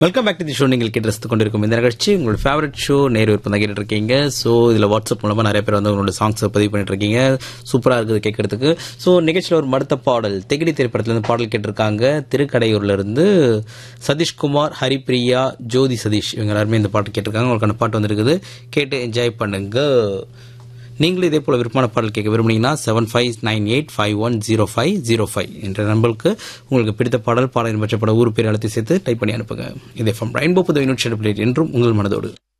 welcome back to the show நீங்கள் கேட்டு ரசித்துக் கொண்டிருக்கும் இந்த நிகழ்ச்சி உங்களோட ஃபேவரட் ஷோ நேரு விருப்பம் தான் கேட்டுட்டு இருக்கீங்க ஸோ இதில் வாட்ஸ்அப் மூலமாக நிறைய பேர் வந்து உங்களோட சாங்ஸை பதிவு பண்ணிட்டு இருக்கீங்க சூப்பராக இருக்குது கேட்கறதுக்கு ஸோ நிகழ்ச்சியில் ஒரு மடுத்த பாடல் தெகிடி திரைப்படத்துலேருந்து பாடல் கேட்டிருக்காங்க திருக்கடையூர்ல இருந்து சதீஷ்குமார் ஹரிப்ரியா ஜோதி சதீஷ் இவங்க எல்லாருமே இந்த பாட்டு கேட்டிருக்காங்க உங்களுக்கான பாட்டு வந்திருக்குது கேட்டு என்ஜாய் பண்ணுங்க நீங்களும் இதே போல விருப்பமான பாடல் கேட்க விரும்புனீங்கன்னா seven five nine eight five one zero five zero five என்ற நம்பருக்கு உங்களுக்கு பிடித்த பாடல் பாடலின் பட்சப்பட ஊர் பேர் அழுத்தி சேர்த்து டைப் பண்ணி அனுப்புங்க இதே ஃப்ரம் ரெயின்போ புது யூனிட் என்றும் உங்கள் மனதோடு